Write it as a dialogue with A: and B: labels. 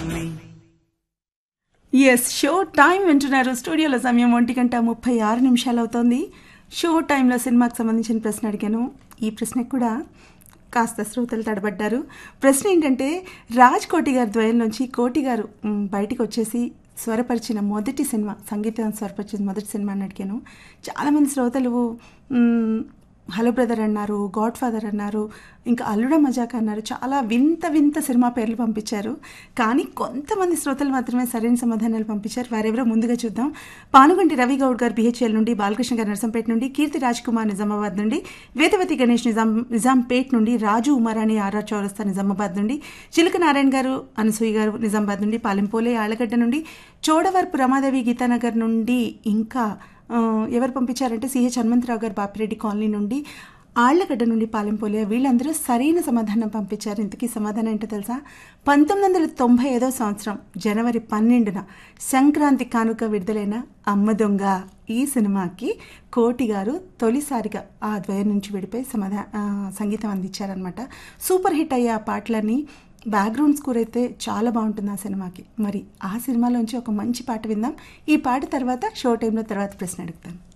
A: దాన్ని
B: yes show time వింటున్నారు స్టూడియోలో సమయం ఒంటి గంట ముప్పై ఆరు నిమిషాలు అవుతోంది షో టైంలో సినిమాకి సంబంధించిన ప్రశ్న అడిగాను ఈ ప్రశ్నకు కూడా కాస్త శ్రోతలు తడబడ్డారు ప్రశ్న ఏంటంటే రాజ్ కోటి గారి ద్వయంలోంచి కోటి గారు మ్, బయటికి వచ్చేసి స్వరపరిచిన మొదటి సినిమా సంగీతం స్వరపరిచిన మొదటి సినిమా అని అడిగాను చాలామంది శ్రోతలు మ్, హలో బ్రదర్ అన్నారు గాడ్ ఫాదర్ అన్నారు ఇంకా అల్లుడ మజాక్ అన్నారు చాలా వింత వింత సినిమా పేర్లు పంపించారు కానీ కొంతమంది శ్రోతలు మాత్రమే సరైన సమాధానాలు పంపించారు వారెవరో ముందుగా చూద్దాం పానుగంటి రవి గౌడ్ గారు బిహెచ్ఎల్ నుండి బాలకృష్ణ గారు నర్సంపేట నుండి కీర్తి రాజ్ కుమార్ నిజామాబాద్ నుండి వేదవతి గణేష్ నిజాం నిజాంపేట్ నుండి రాజు ఉమారాణి ఆర్ఆర్ చౌరస్తా నిజామాబాద్ నుండి చిలుక నారాయణ గారు అనసూయ గారు నిజామాబాద్ నుండి పాలెంపోలే ఆలగడ్డ నుండి చోడవరపు రమాదేవి గీతానగర్ నుండి ఇంకా ఆ, ఎవరు పంపించారంటే సిహెచ్ హనుమంతరావు గారు బాపిరెడ్డి కాలనీ నుండి ఆళ్లగడ్డ నుండి పాలెంపోలే వీళ్ళందరూ సరైన సమాధానం పంపించారు ఇంతకీ సమాధానం ఏంటో తెలుసా పంతొమ్మిది వందల తొంభై ఐదో సంవత్సరం జనవరి పన్నెండున సంక్రాంతి కానుక విడుదలైన అమ్మ దొంగ ఈ సినిమాకి కోటి గారు తొలిసారిగా ఆ ద్వయం నుంచి విడిపోయి సమాధా ఆ, సంగీతం అందించారనమాట సూపర్ హిట్ అయ్యే ఆ పాటలన్నీ బ్యాక్గ్రౌండ్ స్కోర్ అయితే చాలా బాగుంటుంది ఆ సినిమాకి మరి ఆ సినిమాలోంచి ఒక మంచి పాట విందాం ఈ పాట తర్వాత షో టైంలో తర్వాత ప్రశ్న అడుగుతాను